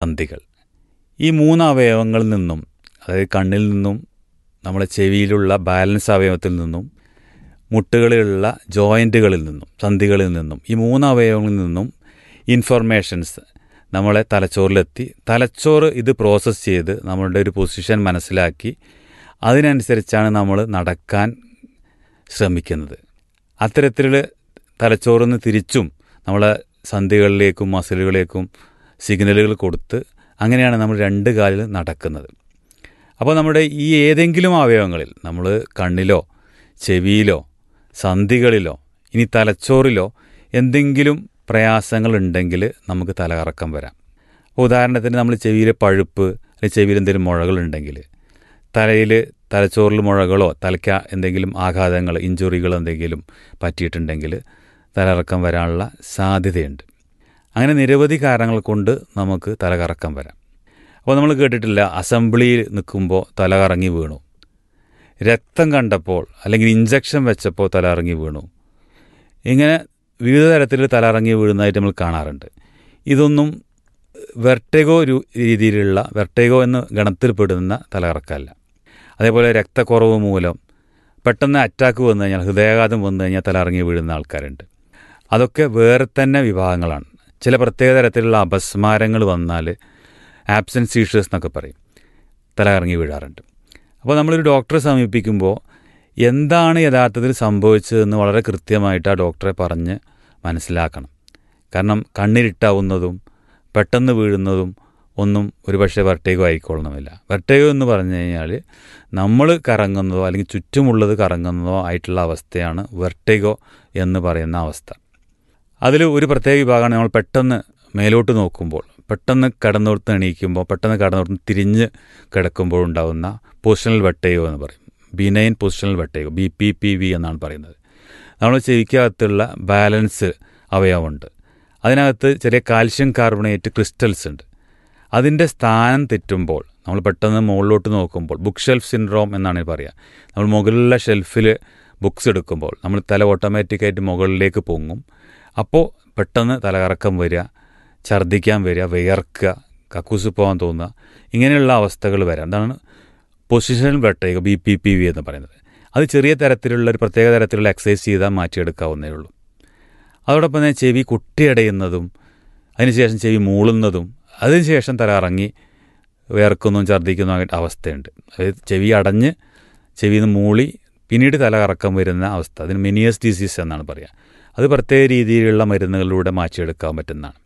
സന്ധികൾ ഈ മൂന്ന് അവയവങ്ങളിൽ നിന്നും അതായത് കണ്ണിൽ നിന്നും നമ്മുടെ ചെവിയിലുള്ള ബാലൻസ് അവയവത്തിൽ നിന്നും മുട്ടുകളിലുള്ള ജോയിൻറ്റുകളിൽ നിന്നും സന്ധികളിൽ നിന്നും ഈ മൂന്ന് അവയവങ്ങളിൽ നിന്നും ഇൻഫർമേഷൻസ് നമ്മളെ തലച്ചോറിലെത്തി തലച്ചോറ് ഇത് പ്രോസസ്സ് ചെയ്ത് നമ്മളുടെ ഒരു പൊസിഷൻ മനസ്സിലാക്കി അതിനനുസരിച്ചാണ് നമ്മൾ നടക്കാൻ ശ്രമിക്കുന്നത് അത്തരത്തിൽ തലച്ചോറിൽ നിന്ന് തിരിച്ചും നമ്മളെ സന്ധികളിലേക്കും മസിലുകളിലേക്കും സിഗ്നലുകൾ കൊടുത്ത് അങ്ങനെയാണ് നമ്മൾ രണ്ട് കാലിൽ നടക്കുന്നത് അപ്പോൾ നമ്മുടെ ഈ ഏതെങ്കിലും അവയവങ്ങളിൽ നമ്മൾ കണ്ണിലോ ചെവിയിലോ സന്ധികളിലോ ഇനി തലച്ചോറിലോ എന്തെങ്കിലും പ്രയാസങ്ങളുണ്ടെങ്കിൽ നമുക്ക് തലകറക്കം വരാം ഉദാഹരണത്തിന് നമ്മൾ ചെവിയിലെ പഴുപ്പ് അല്ലെങ്കിൽ ചെവിയിൽ എന്തെങ്കിലും മുഴകളുണ്ടെങ്കിൽ തലയിൽ തലച്ചോറിൽ മുഴകളോ തലയ്ക്ക എന്തെങ്കിലും ആഘാതങ്ങൾ ഇഞ്ചുറികൾ എന്തെങ്കിലും പറ്റിയിട്ടുണ്ടെങ്കിൽ തലകറക്കം വരാനുള്ള സാധ്യതയുണ്ട് അങ്ങനെ നിരവധി കാരണങ്ങൾ കൊണ്ട് നമുക്ക് തലകറക്കം വരാം അപ്പോൾ നമ്മൾ കേട്ടിട്ടില്ല അസംബ്ലിയിൽ നിൽക്കുമ്പോൾ തലകറങ്ങി വീണു രക്തം കണ്ടപ്പോൾ അല്ലെങ്കിൽ ഇഞ്ചക്ഷൻ വെച്ചപ്പോൾ തലകറങ്ങി വീണു ഇങ്ങനെ വിവിധ തരത്തിൽ തലകറങ്ങി വീഴുന്നതായിട്ട് നമ്മൾ കാണാറുണ്ട് ഇതൊന്നും വെർട്ടേഗോ രീതിയിലുള്ള വെർട്ടേഗോ എന്ന ഗണത്തിൽപ്പെടുന്ന തലകറക്കമല്ല അതേപോലെ രക്തക്കുറവ് മൂലം പെട്ടെന്ന് അറ്റാക്ക് വന്നു കഴിഞ്ഞാൽ ഹൃദയാഘാതം വന്നു കഴിഞ്ഞാൽ തലകറങ്ങി വീഴുന്ന ആൾക്കാരുണ്ട് അതൊക്കെ വേറെ തന്നെ വിഭാഗങ്ങളാണ് ചില പ്രത്യേക തരത്തിലുള്ള അപസ്മാരങ്ങൾ വന്നാൽ ആബ്സെൻറ്റ് സീഷേഴ്സ് എന്നൊക്കെ പറയും തലകറങ്ങി വീഴാറുണ്ട് അപ്പോൾ നമ്മളൊരു ഡോക്ടറെ സമീപിക്കുമ്പോൾ എന്താണ് യഥാർത്ഥത്തിൽ സംഭവിച്ചതെന്ന് വളരെ കൃത്യമായിട്ട് ആ ഡോക്ടറെ പറഞ്ഞ് മനസ്സിലാക്കണം കാരണം കണ്ണിരിട്ടാവുന്നതും പെട്ടെന്ന് വീഴുന്നതും ഒന്നും ഒരുപക്ഷെ വെർട്ടേഗോ ആയിക്കൊള്ളണമെന്നില്ല വെർട്ടേഗോ എന്ന് പറഞ്ഞു കഴിഞ്ഞാൽ നമ്മൾ കറങ്ങുന്നതോ അല്ലെങ്കിൽ ചുറ്റുമുള്ളത് കറങ്ങുന്നതോ ആയിട്ടുള്ള അവസ്ഥയാണ് വെർട്ടേഗോ എന്ന് പറയുന്ന അവസ്ഥ അതിൽ ഒരു പ്രത്യേക വിഭാഗമാണ് നമ്മൾ പെട്ടെന്ന് മേലോട്ട് നോക്കുമ്പോൾ പെട്ടെന്ന് കടന്നോർത്ത് എണീക്കുമ്പോൾ പെട്ടെന്ന് കടന്നോർത്ത് തിരിഞ്ഞ് കിടക്കുമ്പോൾ ഉണ്ടാകുന്ന പൊസിഷണൽ വെട്ടയോ എന്ന് പറയും ബിനൈൻ പൊസിഷണൽ വെട്ടയോ ബി പി പി വി എന്നാണ് പറയുന്നത് നമ്മൾ ചെവിക്കകത്തുള്ള ബാലൻസ് അവയവമുണ്ട് അതിനകത്ത് ചെറിയ കാൽഷ്യം കാർബണേറ്റ് ക്രിസ്റ്റൽസ് ഉണ്ട് അതിൻ്റെ സ്ഥാനം തെറ്റുമ്പോൾ നമ്മൾ പെട്ടെന്ന് മുകളിലോട്ട് നോക്കുമ്പോൾ ബുക്ക് ഷെൽഫ് സിൻഡ്രോം എന്നാണ് പറയുക നമ്മൾ മുകളിലുള്ള ഷെൽഫിൽ ബുക്സ് എടുക്കുമ്പോൾ നമ്മൾ തല ഓട്ടോമാറ്റിക്കായിട്ട് മുകളിലേക്ക് പൊങ്ങും അപ്പോൾ പെട്ടെന്ന് തലകറക്കം വരിക ഛർദ്ദിക്കാൻ വരിക വിയർക്കുക കക്കൂസ് പോകാൻ തോന്നുക ഇങ്ങനെയുള്ള അവസ്ഥകൾ വരാം അതാണ് positional vertigo B P P V എന്ന് പറയുന്നത് അത് ചെറിയ തരത്തിലുള്ള ഒരു പ്രത്യേക തരത്തിലുള്ള എക്സസൈസ് ചെയ്താൽ മാറ്റിയെടുക്കാവുന്നേ ഉള്ളൂ അതോടൊപ്പം തന്നെ ചെവി കുട്ടിയടയുന്നതും അതിനുശേഷം ചെവി മൂളുന്നതും അതിനുശേഷം തല ഇറങ്ങി വേർക്കുന്നതും ഛർദ്ദിക്കുന്നതും ആയിട്ട് അവസ്ഥയുണ്ട് അതായത് ചെവി അടഞ്ഞ് ചെവിയിൽ നിന്ന് മൂളി പിന്നീട് തല കറക്കം വരുന്ന അവസ്ഥ അതിന് മിനിയസ് ഡിസീസ് എന്നാണ് പറയുക അത് പ്രത്യേക രീതിയിലുള്ള മരുന്നുകളിലൂടെ മാറ്റിയെടുക്കാൻ പറ്റുന്നതാണ്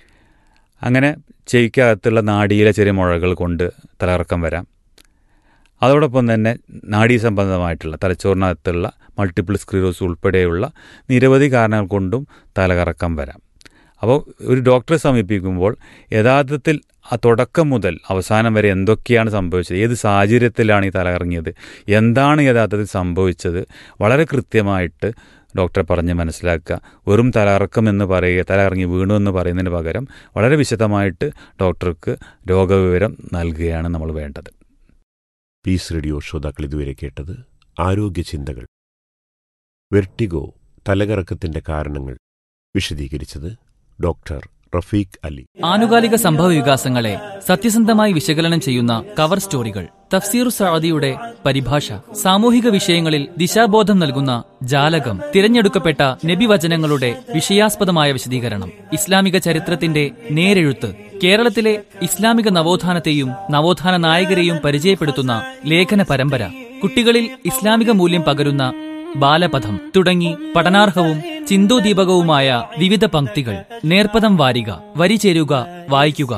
അങ്ങനെ ചെവിക്കകത്തുള്ള നാഡിയിലെ ചെറിയ മുഴകൾ കൊണ്ട് തലകറക്കം വരാം അതോടൊപ്പം തന്നെ നാഡീ സംബന്ധമായിട്ടുള്ള തലച്ചോറിനകത്തുള്ള മൾട്ടിപ്പിൾ സ്ക്രീറോസ് ഉൾപ്പെടെയുള്ള നിരവധി കാരണങ്ങൾ കൊണ്ടും തലകറക്കം വരാം അപ്പോൾ ഒരു ഡോക്ടറെ സമീപിക്കുമ്പോൾ യഥാർത്ഥത്തിൽ ആ തുടക്കം മുതൽ അവസാനം വരെ എന്തൊക്കെയാണ് സംഭവിച്ചത് ഏത് സാഹചര്യത്തിലാണ് ഈ തലകറങ്ങിയത് എന്താണ് യഥാർത്ഥത്തിൽ സംഭവിച്ചത് വളരെ കൃത്യമായിട്ട് ഡോക്ടറെ പറഞ്ഞ് മനസ്സിലാക്കുക വെറും തലകറക്കം എന്ന് പറയുക തലകറങ്ങി വീണു എന്ന് പറയുന്നതിന് പകരം വളരെ വിശദമായിട്ട് ഡോക്ടർക്ക് രോഗവിവരം നൽകുകയാണ് നമ്മൾ വേണ്ടത് പീസ് റേഡിയോ ശ്രോതാക്കൾ ഇതുവരെ കേട്ടത് ആരോഗ്യ ചിന്തകൾ വെർട്ടിഗോ തലകറക്കത്തിന്റെ കാരണങ്ങൾ വിശദീകരിച്ചത് ഡോക്ടർ റഫീഖ് അലി ആനുകാലിക സംഭവ വികാസങ്ങളെ സത്യസന്ധമായി വിശകലനം ചെയ്യുന്ന കവർ സ്റ്റോറികൾ തഫ്സീർ സഅദിയുടെ പരിഭാഷ സാമൂഹിക വിഷയങ്ങളിൽ ദിശാബോധം നൽകുന്ന ജാലകം തിരഞ്ഞെടുക്കപ്പെട്ട നബിവചനങ്ങളുടെ വിഷയാസ്പദമായ വിശദീകരണം ഇസ്ലാമിക ചരിത്രത്തിന്റെ നേരെഴുത്ത് കേരളത്തിലെ ഇസ്ലാമിക നവോത്ഥാനത്തെയും നവോത്ഥാന നായകരെയും പരിചയപ്പെടുത്തുന്ന ലേഖന പരമ്പര കുട്ടികളിൽ ഇസ്ലാമിക മൂല്യം പകരുന്ന ബാലപഥം തുടങ്ങി പഠനാർഹവും ചിന്തോദീപകവുമായ വിവിധ പംക്തികൾ നേർപ്പദം വാരിക വരി ചേരുക വായിക്കുക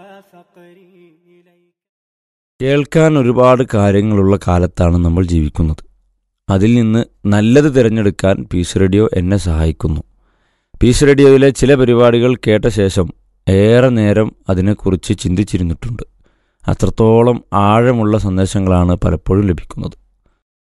കേൾക്കാൻ ഒരുപാട് കാര്യങ്ങളുള്ള കാലത്താണ് നമ്മൾ ജീവിക്കുന്നത് അതിൽ നിന്ന് നല്ലത് തിരഞ്ഞെടുക്കാൻ പീസ് റേഡിയോ എന്നെ സഹായിക്കുന്നു പീസ് റേഡിയോയിലെ ചില പരിപാടികൾ കേട്ട ശേഷം ഏറെ നേരം അതിനെക്കുറിച്ച് ചിന്തിച്ചിരുന്നിട്ടുണ്ട് അത്രത്തോളം ആഴമുള്ള സന്ദേശങ്ങളാണ് പലപ്പോഴും ലഭിക്കുന്നത്